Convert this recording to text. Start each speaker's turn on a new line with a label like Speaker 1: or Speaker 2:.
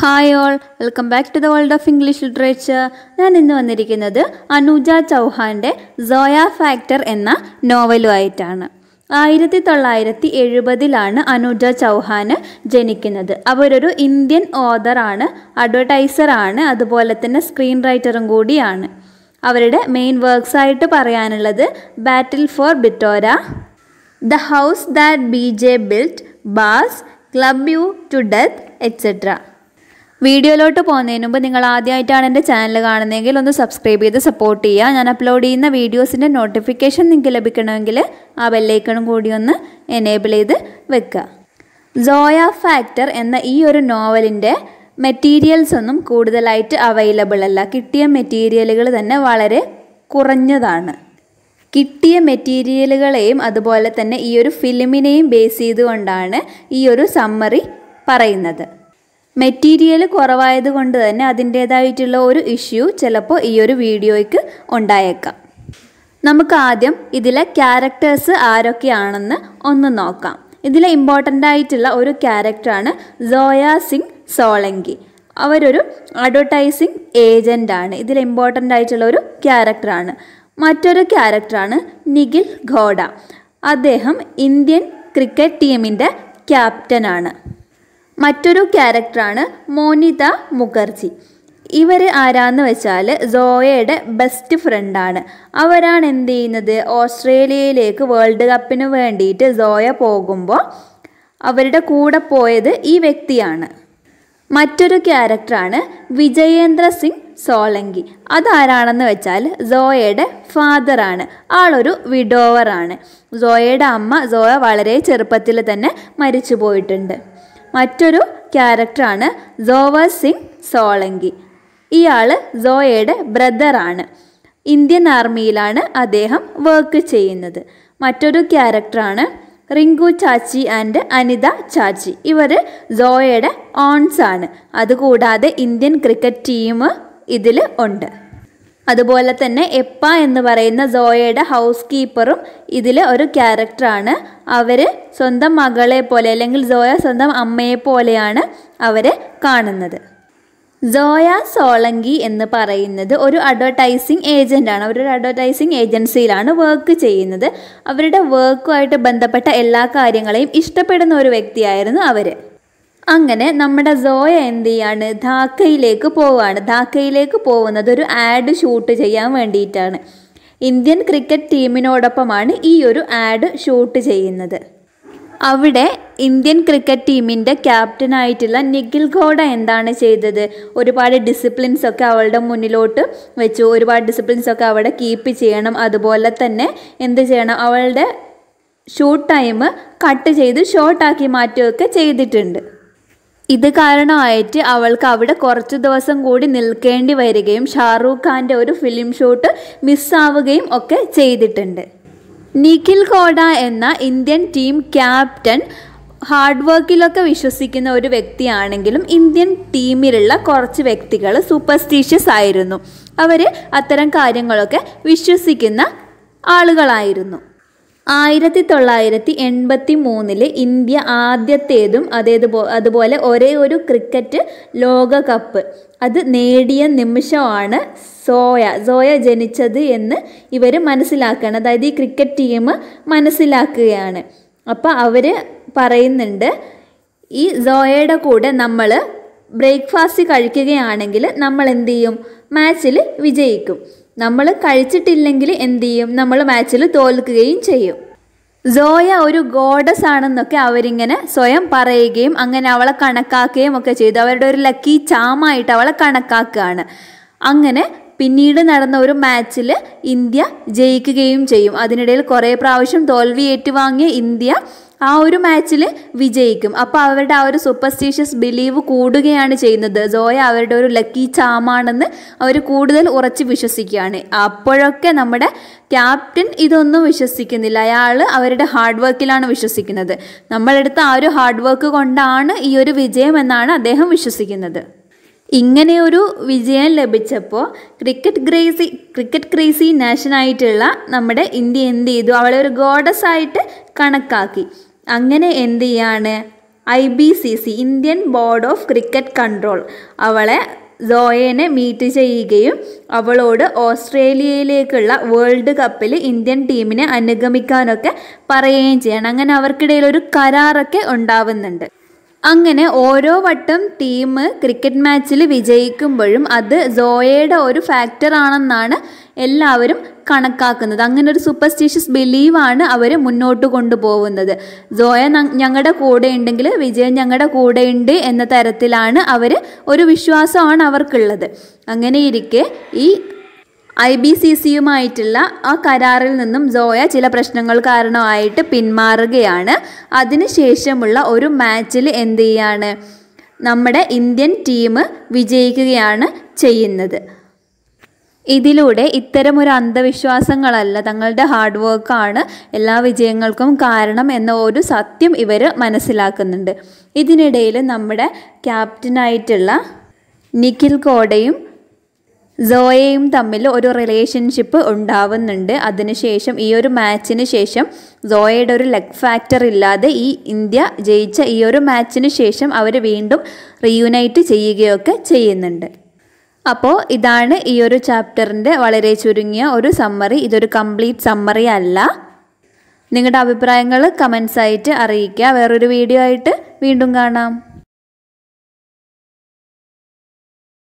Speaker 1: hi all welcome back to the world of English literature ഞാൻ ഇന്ന് വന്നിരിക്കുന്നത് Anuja ചൗഹാൻ്റെ soya factor എന്ന നോവലുമായിട്ടാണ് ആയിരത്തി തൊള്ളായിരത്തി എഴുപതിലാണ് അനുജ ചൗഹാന് ജനിക്കുന്നത് അവരൊരു ഇന്ത്യൻ ഓതറാണ് അഡ്വർടൈസറാണ് അതുപോലെ തന്നെ സ്ക്രീൻ റൈറ്ററും കൂടിയാണ് അവരുടെ മെയിൻ വർക്ക്സ് ആയിട്ട് പറയാനുള്ളത് battle for Bittora the house that B J built Baaz club you to death etcetera വീഡിയോയിലോട്ട് പോകുന്നതിന് മുമ്പ് നിങ്ങൾ ആദ്യമായിട്ടാണ് എൻ്റെ ചാനൽ കാണുന്നതെങ്കിൽ ഒന്ന് സബ്സ്ക്രൈബ് ചെയ്ത് സപ്പോർട്ട് ചെയ്യുക ഞാൻ അപ്ലോഡ് ചെയ്യുന്ന വീഡിയോസിൻ്റെ നോട്ടിഫിക്കേഷൻ നിങ്ങൾക്ക് ലഭിക്കണമെങ്കിൽ ആ ബെല്ലൈക്കണും കൂടി ഒന്ന് എനേബിൾ ചെയ്ത് വെക്കുക സോയ ഫാക്ടർ എന്ന ഈ ഒരു നോവലിൻ്റെ മെറ്റീരിയൽസ് ഒന്നും കൂടുതലായിട്ട് അവൈലബിൾ അല്ല കിട്ടിയ മെറ്റീരിയലുകൾ തന്നെ വളരെ കുറഞ്ഞതാണ് കിട്ടിയ മെറ്റീരിയലുകളെയും അതുപോലെ തന്നെ ഈ ഒരു ഫിലിമിനെയും ബേസ് ചെയ്തുകൊണ്ടാണ് ഈ ഒരു സമ്മറി പറയുന്നത് മെറ്റീരിയൽ കുറവായത് കൊണ്ട് തന്നെ അതിൻ്റേതായിട്ടുള്ള ഒരു ഇഷ്യൂ ചിലപ്പോൾ ഈ ഒരു വീഡിയോയ്ക്ക് ഉണ്ടായേക്കാം നമുക്ക് ആദ്യം ഇതിലെ ക്യാരക്ടേഴ്സ് ആരൊക്കെയാണെന്ന് ഒന്ന് നോക്കാം ഇതിലെ ഇമ്പോർട്ടൻ്റ് ആയിട്ടുള്ള ഒരു ക്യാരക്ടറാണ് സോയ സിംഗ് സോളങ്കി അവരൊരു അഡ്വർടൈസിങ് ഏജൻ്റാണ് ഇതിൽ ഇമ്പോർട്ടൻ്റ് ആയിട്ടുള്ള ഒരു ക്യാരക്ടറാണ് മറ്റൊരു ക്യാരക്ടറാണ് നിഖിൽ ഘോഡ അദ്ദേഹം ഇന്ത്യൻ ക്രിക്കറ്റ് ടീമിൻ്റെ ക്യാപ്റ്റനാണ് മറ്റൊരു ക്യാരക്ടറാണ് മോനിത മുഖർജി ഇവർ ആരാന്ന് വെച്ചാൽ സോയയുടെ ബെസ്റ്റ് ഫ്രണ്ടാണ് അവരാണ് എന്ത് ചെയ്യുന്നത് ഓസ്ട്രേലിയയിലേക്ക് വേൾഡ് കപ്പിന് വേണ്ടിയിട്ട് സോയ പോകുമ്പോൾ അവരുടെ കൂടെ പോയത് ഈ വ്യക്തിയാണ് മറ്റൊരു ക്യാരക്ടറാണ് വിജയേന്ദ്ര സിംഗ് സോളങ്കി അതാരാണെന്ന് വെച്ചാൽ സോയയുടെ ഫാദറാണ് ആളൊരു വിഡോവറാണ് സോയയുടെ അമ്മ സോയ വളരെ ചെറുപ്പത്തിൽ തന്നെ മരിച്ചു പോയിട്ടുണ്ട് മറ്റൊരു ക്യാരക്ടറാണ് സോവർ സിംഗ് സോളങ്കി ഇയാൾ സോയയുടെ ബ്രദറാണ് ഇന്ത്യൻ ആർമിയിലാണ് അദ്ദേഹം വർക്ക് ചെയ്യുന്നത് മറ്റൊരു ക്യാരക്ടറാണ് റിങ്കു ചാച്ചി ആൻഡ് അനിത ചാച്ചി ഇവർ സോയയുടെ ഓൺസ് ആണ് അതുകൂടാതെ ഇന്ത്യൻ ക്രിക്കറ്റ് ടീം ഇതിൽ ഉണ്ട് അതുപോലെ തന്നെ എപ്പ എന്ന് പറയുന്ന സോയയുടെ ഹൗസ് കീപ്പറും ഇതിൽ ഒരു ക്യാരക്ടറാണ് അവർ സ്വന്തം മകളെ പോലെ അല്ലെങ്കിൽ സോയ സ്വന്തം അമ്മയെ പോലെയാണ് അവരെ കാണുന്നത് സോയ സോളങ്കി എന്ന് പറയുന്നത് ഒരു അഡ്വർടൈസിങ് ഏജൻ്റാണ് അവരൊരു അഡ്വർടൈസിങ് ഏജൻസിയിലാണ് വർക്ക് ചെയ്യുന്നത് അവരുടെ വർക്കുമായിട്ട് ബന്ധപ്പെട്ട എല്ലാ കാര്യങ്ങളെയും ഇഷ്ടപ്പെടുന്ന ഒരു വ്യക്തിയായിരുന്നു അവർ അങ്ങനെ നമ്മുടെ സോയ എന്ത് ചെയ്യാണ് ധാക്കയിലേക്ക് പോവുകയാണ് ധാക്കയിലേക്ക് പോകുന്നത് ഒരു ആഡ് ഷൂട്ട് ചെയ്യാൻ വേണ്ടിയിട്ടാണ് ഇന്ത്യൻ ക്രിക്കറ്റ് ടീമിനോടൊപ്പമാണ് ഈ ഒരു ആഡ് ഷൂട്ട് ചെയ്യുന്നത് അവിടെ ഇന്ത്യൻ ക്രിക്കറ്റ് ടീമിൻ്റെ ക്യാപ്റ്റനായിട്ടുള്ള നിഖിൽ ഘോഡ എന്താണ് ചെയ്തത് ഒരുപാട് ഡിസിപ്ലിൻസ് ഒക്കെ അവളുടെ മുന്നിലോട്ട് വെച്ചു ഒരുപാട് ഡിസിപ്ലിൻസ് ഒക്കെ അവിടെ കീപ്പ് ചെയ്യണം അതുപോലെ തന്നെ എന്ത് ചെയ്യണം അവളുടെ ഷൂട്ട് ടൈം കട്ട് ചെയ്ത് ഷോർട്ടാക്കി മാറ്റുകയൊക്കെ ചെയ്തിട്ടുണ്ട് ഇത് കാരണമായിട്ട് അവൾക്ക് അവിടെ കുറച്ച് ദിവസം കൂടി നിൽക്കേണ്ടി വരികയും ഷാറൂഖ് ഖാൻ്റെ ഒരു ഫിലിം ഷൂട്ട് മിസ്സാവുകയും ഒക്കെ ചെയ്തിട്ടുണ്ട് നിഖിൽ ഖോഡ എന്ന ഇന്ത്യൻ ടീം ക്യാപ്റ്റൻ ഹാർഡ് വർക്കിലൊക്കെ വിശ്വസിക്കുന്ന ഒരു വ്യക്തിയാണെങ്കിലും ഇന്ത്യൻ ടീമിലുള്ള കുറച്ച് വ്യക്തികൾ സൂപ്പർസ്റ്റീഷ്യസ് ആയിരുന്നു അവർ അത്തരം കാര്യങ്ങളൊക്കെ വിശ്വസിക്കുന്ന ആളുകളായിരുന്നു ആയിരത്തി തൊള്ളായിരത്തി എൺപത്തി മൂന്നില് ഇന്ത്യ ആദ്യത്തേതും അതേതുപോ അതുപോലെ ഒരേ ഒരു ക്രിക്കറ്റ് ലോകകപ്പ് അത് നേടിയ നിമിഷമാണ് സോയ സോയ ജനിച്ചത് എന്ന് ഇവർ മനസ്സിലാക്കുകയാണ് അതായത് ഈ ക്രിക്കറ്റ് ടീം മനസ്സിലാക്കുകയാണ് അപ്പോൾ അവർ പറയുന്നുണ്ട് ഈ സോയയുടെ കൂടെ നമ്മൾ ബ്രേക്ക്ഫാസ്റ്റ് കഴിക്കുകയാണെങ്കിൽ നമ്മൾ എന്ത് ചെയ്യും മാച്ചിൽ വിജയിക്കും നമ്മൾ കഴിച്ചിട്ടില്ലെങ്കിൽ എന്ത് ചെയ്യും നമ്മൾ മാച്ചിൽ തോൽക്കുകയും ചെയ്യും സോയ ഒരു ഗോഡസ് ആണെന്നൊക്കെ അവരിങ്ങനെ സ്വയം പറയുകയും അങ്ങനെ അവളെ കണക്കാക്കുകയും ഒക്കെ ചെയ്തു അവരുടെ ഒരു ലക്കി ചാമായിട്ട് അവളെ കണക്കാക്കുകയാണ് അങ്ങനെ പിന്നീട് നടന്ന ഒരു മാച്ചിൽ ഇന്ത്യ ജയിക്കുകയും ചെയ്യും അതിനിടയിൽ കുറേ പ്രാവശ്യം തോൽവി ഏറ്റുവാങ്ങിയ ഇന്ത്യ ആ ഒരു മാച്ചിൽ വിജയിക്കും അപ്പോൾ അവരുടെ ആ ഒരു സൂപ്പർസ്റ്റീഷ്യസ് ബിലീവ് കൂടുകയാണ് ചെയ്യുന്നത് സോയ അവരുടെ ഒരു ലക്കി ചാമാണെന്ന് അവർ കൂടുതൽ ഉറച്ച് വിശ്വസിക്കുകയാണ് അപ്പോഴൊക്കെ നമ്മുടെ ക്യാപ്റ്റൻ ഇതൊന്നും വിശ്വസിക്കുന്നില്ല അയാൾ അവരുടെ ഹാർഡ് വർക്കിലാണ് വിശ്വസിക്കുന്നത് നമ്മളെടുത്ത ആ ഒരു ഹാർഡ് വർക്ക് കൊണ്ടാണ് ഈ ഒരു വിജയം എന്നാണ് അദ്ദേഹം വിശ്വസിക്കുന്നത് ഇങ്ങനെ ഒരു വിജയം ലഭിച്ചപ്പോൾ ക്രിക്കറ്റ് ക്രേസി ക്രിക്കറ്റ് ക്രേസി നാഷനായിട്ടുള്ള നമ്മുടെ ഇന്ത്യ എന്ത് ചെയ്തു അവളെ ഒരു ഗോഡസ് ആയിട്ട് കണക്കാക്കി അങ്ങനെ എന്ത് ചെയ്യാണ് I B C C Indian board of cricket control അവളെ സോയനെ മീറ്റ് ചെയ്യുകയും അവളോട് ഓസ്ട്രേലിയയിലേക്കുള്ള വേൾഡ് കപ്പിൽ ഇന്ത്യൻ ടീമിനെ അനുഗമിക്കാനൊക്കെ പറയുകയും ചെയ്യണം അങ്ങനെ അവർക്കിടയിൽ ഒരു കരാറൊക്കെ ഉണ്ടാവുന്നുണ്ട് അങ്ങനെ ഓരോ വട്ടം ടീം ക്രിക്കറ്റ് മാച്ചിൽ വിജയിക്കുമ്പോഴും അത് സോയയുടെ ഒരു ഫാക്ടർ ആണെന്നാണ് എല്ലാവരും കണക്കാക്കുന്നത് അങ്ങനെ ഒരു സൂപ്പർസ്റ്റീഷ്യസ് ബിലീവാണ് അവർ മുന്നോട്ട് കൊണ്ടുപോകുന്നത് സോയ ഞങ്ങളുടെ കൂടെ ഉണ്ടെങ്കിൽ വിജയം ഞങ്ങളുടെ കൂടെ ഉണ്ട് എന്ന തരത്തിലാണ് അവർ ഒരു വിശ്വാസമാണ് അവർക്കുള്ളത് അങ്ങനെ ഇരിക്കെ ഈ ഐ ബി സി സിയുമായിട്ടുള്ള ആ കരാറിൽ നിന്നും സോയ ചില പ്രശ്നങ്ങൾ കാരണമായിട്ട് പിന്മാറുകയാണ് അതിനുശേഷമുള്ള ഒരു മാച്ചിൽ എന്ത് ചെയ്യാണ് നമ്മുടെ ഇന്ത്യൻ ടീം വിജയിക്കുകയാണ് ചെയ്യുന്നത് ഇതിലൂടെ ഇത്തരം ഒരു അന്ധവിശ്വാസങ്ങളല്ല തങ്ങളുടെ ഹാർഡ് വർക്കാണ് എല്ലാ വിജയങ്ങൾക്കും കാരണം എന്ന ഒരു സത്യം ഇവർ മനസ്സിലാക്കുന്നുണ്ട് ഇതിനിടയിൽ നമ്മുടെ ക്യാപ്റ്റനായിട്ടുള്ള നിഖിൽ കോടയും സോയയും തമ്മിൽ ഒരു റിലേഷൻഷിപ്പ് ഉണ്ടാവുന്നുണ്ട് അതിനുശേഷം ഈ ഒരു മാച്ചിന് ശേഷം സോയയുടെ ഒരു ലെഗ് ഫാക്ടർ ഇല്ലാതെ ഈ ഇന്ത്യ ജയിച്ച ഈ ഒരു മാച്ചിന് ശേഷം അവർ വീണ്ടും റീയുനൈറ്റ് ചെയ്യുകയൊക്കെ ചെയ്യുന്നുണ്ട് അപ്പോൾ ഇതാണ് ഈ ഒരു ചാപ്റ്ററിൻ്റെ വളരെ ചുരുങ്ങിയ ഒരു സമ്മറി ഇതൊരു കംപ്ലീറ്റ് സമ്മറി അല്ല നിങ്ങളുടെ അഭിപ്രായങ്ങൾ കമൻസ് ആയിട്ട് അറിയിക്കുക വേറൊരു വീഡിയോ ആയിട്ട് വീണ്ടും കാണാം